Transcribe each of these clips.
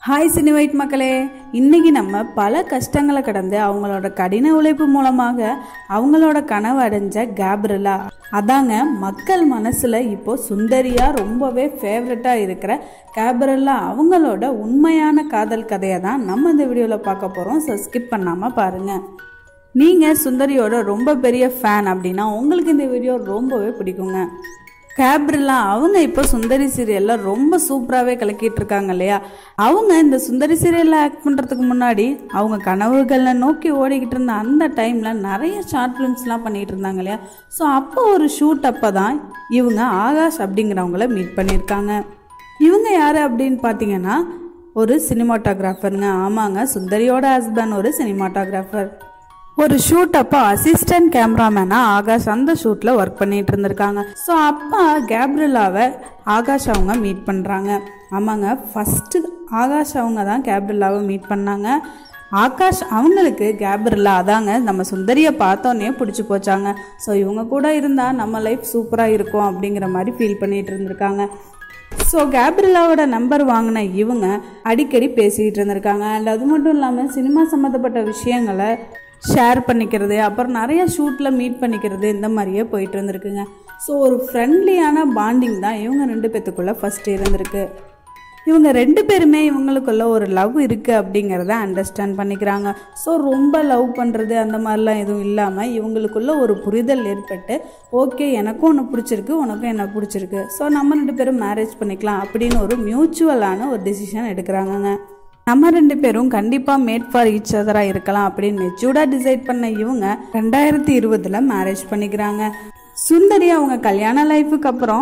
hi சினிவைட் மக்களே இன்னைக்கு நம்ம பல கஷ்டங்களை கடந்து அவங்களோட கடின உழைப்பு மூலமாக அவங்களோட கனவு அடைஞ்ச கேப்ரிலா அதாங்க மக்கள் மனசுல இப்போ சுந்தரியா ரொம்பவே ஃபேவரட்டா இருக்கிற கேப்ரிலா அவங்களோட உண்மையான காதல் கதையை தான் நம்ம இந்த வீடியோவில் பார்க்க போறோம் ஸோ ஸ்கிப் பண்ணாம பாருங்க நீங்கள் சுந்தரியோட ரொம்ப பெரிய ஃபேன் அப்படின்னா உங்களுக்கு இந்த வீடியோ ரொம்பவே பிடிக்குங்க கேப்ரிலா அவங்க இப்போ சுந்தரி சீரியலில் ரொம்ப சூப்பராகவே கலக்கிட்டு இருக்காங்க இல்லையா அவங்க இந்த சுந்தரி சீரியலில் ஆக்ட் பண்ணுறதுக்கு முன்னாடி அவங்க கனவுகளை நோக்கி ஓடிக்கிட்டு இருந்த அந்த டைமில் நிறைய ஷார்ட் ஃபிலிம்ஸ்லாம் பண்ணிகிட்டு இருந்தாங்க இல்லையா ஸோ அப்போ ஒரு ஷூட் அப்போ தான் இவங்க ஆகாஷ் அப்படிங்கிறவங்கள மீட் பண்ணியிருக்காங்க இவங்க யார் அப்படின்னு பார்த்தீங்கன்னா ஒரு சினிமாட்டோகிராஃபருங்க ஆமாங்க சுந்தரியோட ஹஸ்பண்ட் ஒரு சினிமாட்டோகிராஃபர் ஒரு ஷூட் அப்போ அசிஸ்டன்ட் கேமராமேனாக ஆகாஷ் அந்த ஷூட்டில் ஒர்க் பண்ணிட்டு இருந்திருக்காங்க ஸோ அப்பா கேப்ரிலாவை ஆகாஷ் அவங்க மீட் பண்ணுறாங்க ஆமாங்க ஃபஸ்ட்டு ஆகாஷ் அவங்க தான் கேப்ரிலாவை மீட் பண்ணாங்க ஆகாஷ் அவங்களுக்கு கேப்ரிலா அதாங்க நம்ம சுந்தரியை பார்த்தோன்னே பிடிச்சி போச்சாங்க ஸோ இவங்க கூட இருந்தால் நம்ம லைஃப் சூப்பராக இருக்கும் அப்படிங்கிற மாதிரி ஃபீல் பண்ணிட்டு இருந்திருக்காங்க ஸோ கேப்ரிலாவோட நம்பர் வாங்கின இவங்க அடிக்கடி பேசிக்கிட்டு இருந்திருக்காங்க அண்ட் அது மட்டும் இல்லாமல் சினிமா சம்மந்தப்பட்ட விஷயங்களை ஷேர் பண்ணிக்கிறது அப்புறம் நிறைய ஷூட்டில் மீட் பண்ணிக்கிறது இந்த மாதிரியே போயிட்டு இருந்திருக்குங்க ஸோ ஒரு ஃப்ரெண்ட்லியான பாண்டிங் தான் இவங்க ரெண்டு பேத்துக்குள்ளே ஃபஸ்ட்டு இருந்திருக்கு இவங்க ரெண்டு பேருமே இவங்களுக்குள்ள ஒரு லவ் இருக்குது அப்படிங்கிறத அண்டர்ஸ்டாண்ட் பண்ணிக்கிறாங்க ஸோ ரொம்ப லவ் பண்ணுறது அந்த மாதிரிலாம் எதுவும் இல்லாமல் இவங்களுக்குள்ள ஒரு புரிதல் ஏற்பட்டு ஓகே எனக்கும் ஒன்று பிடிச்சிருக்கு உனக்கும் என்ன பிடிச்சிருக்கு ஸோ நம்ம ரெண்டு பேரும் மேரேஜ் பண்ணிக்கலாம் அப்படின்னு ஒரு மியூச்சுவலான ஒரு டெசிஷன் எடுக்கிறாங்கங்க நம்ம ரெண்டு பேரும் கண்டிப்பாக மேட் ஃபார் ஈச் அதராக இருக்கலாம் அப்படின்னு மெச்சூர்டாக டிசைட் பண்ண இவங்க ரெண்டாயிரத்தி இருபதில் மேரேஜ் பண்ணிக்கிறாங்க சுந்தரி அவங்க கல்யாண லைஃபுக்கு அப்புறம்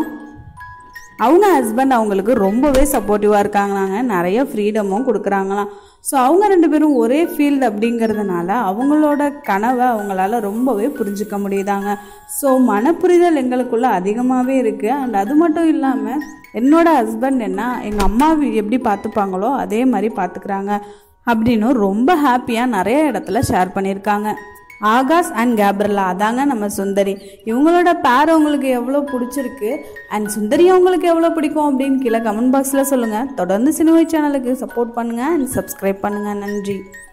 அவங்க ஹஸ்பண்ட் அவங்களுக்கு ரொம்பவே சப்போர்ட்டிவாக இருக்காங்களாங்க நிறைய ஃப்ரீடமும் கொடுக்குறாங்களாம் ஸோ அவங்க ரெண்டு பேரும் ஒரே ஃபீல்டு அப்படிங்கிறதுனால அவங்களோட கனவை அவங்களால ரொம்பவே புரிஞ்சுக்க முடியுதாங்க ஸோ மனப்புரிதல் எங்களுக்குள்ள அதிகமாகவே இருக்குது அண்ட் அது மட்டும் இல்லாமல் என்னோட ஹஸ்பண்ட் என்ன எங்கள் அம்மா எப்படி பார்த்துப்பாங்களோ அதே மாதிரி பார்த்துக்கிறாங்க அப்படின்னு ரொம்ப ஹாப்பியாக நிறைய இடத்துல ஷேர் பண்ணியிருக்காங்க ஆகாஷ் அண்ட் கேப்ரலா அதாங்க நம்ம சுந்தரி இவங்களோட பேர் உங்களுக்கு எவ்வளோ பிடிச்சிருக்கு அண்ட் சுந்தரி உங்களுக்கு எவ்வளோ பிடிக்கும் அப்படின்னு கீழே கமெண்ட் பாக்ஸில் சொல்லுங்கள் தொடர்ந்து சினிமா சேனலுக்கு சப்போர்ட் பண்ணுங்கள் அண்ட் சப்ஸ்கிரைப் பண்ணுங்கள் நன்றி